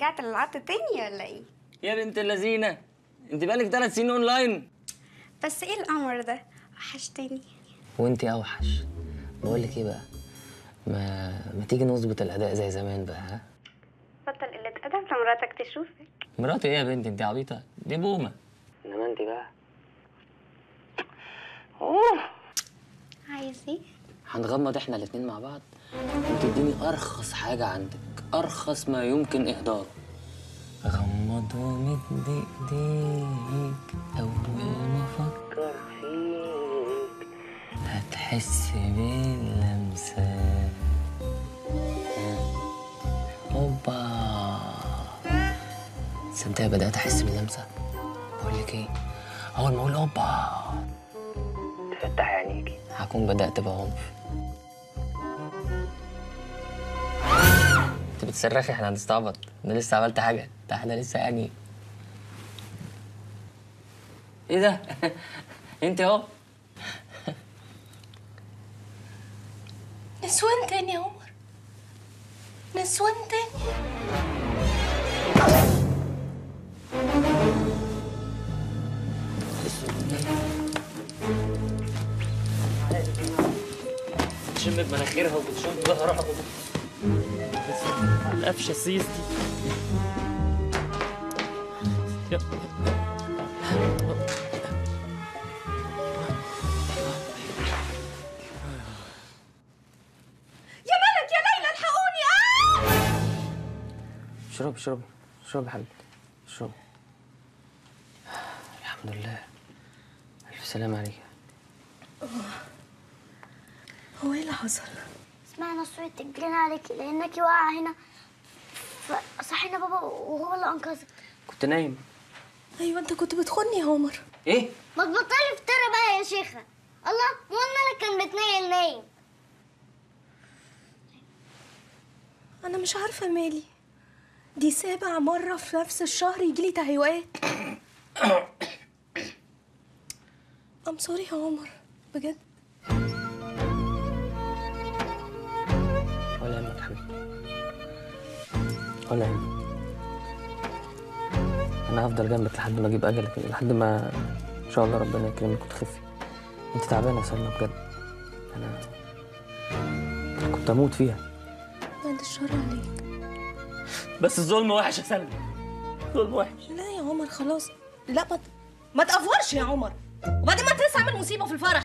رجعت للعط تاني ولا ايه يا بنت اللذينه انت بقالك ثلاث سنين اونلاين بس ايه القمر ده وحشتني وانت اوحش بقول لك ايه بقى ما ما تيجي نظبط الاداء زي زمان بقى ها بطل قلة أدب لمراتك تشوفك مراتي ايه يا بنتي انت عبيطه دي بومه انما انت بقى اوه عايز ايه هنغمض احنا الاتنين مع بعض وتديني ارخص حاجه عندك ارخص ما يمكن اهداره غمض ومد ايديك اول ما افكر فيك هتحس باللمسه هوبا تصدق بدات احس باللمسه بقول لك ايه اول ما اقول هوبا تفتحي عينيكي هكون بدات بعنف انت بتصرخي احنا هنستعبط انا لسه عملت حاجه ده احنا لسه يعني ايه ده انت اهو نسوان تاني يا عمر نسوان تاني تشم بمناخيرها وبتشم ظهرها القفشه السيس دي يا- يا ملك يا ليلى الحقوني آه! اشربي اشربي اشربي يا حبيبتي اشربي الحمد لله الف سلامة عليك هو ايه اللي حصل؟ سمعنا صوت جرينا عليك لانك واقعه هنا فصحينا بابا وهو اللي انقذك كنت نايم ايوه انت كنت بتخوني يا عمر ايه ما تبطلي افترى بقى يا شيخه الله مو الملك كان بتنيل نايم انا مش عارفه مالي دي سابع مره في نفس الشهر يجيلي تهيؤات ام سوري يا عمر بجد ولا يهمك يا حبيبتي ولا يهمك انا هفضل جنبك لحد ما اجيب اجلك لحد ما ان شاء الله ربنا يكرمك وتخفي انت تعبانه يا سلمى بجد انا كنت اموت فيها بعد الشر عليك بس الظلم وحش يا سلمى ظلم وحش لا يا عمر خلاص لا ما ت- ما تقفرش يا عمر وبعدين ما انت لسه عامل مصيبه في الفرح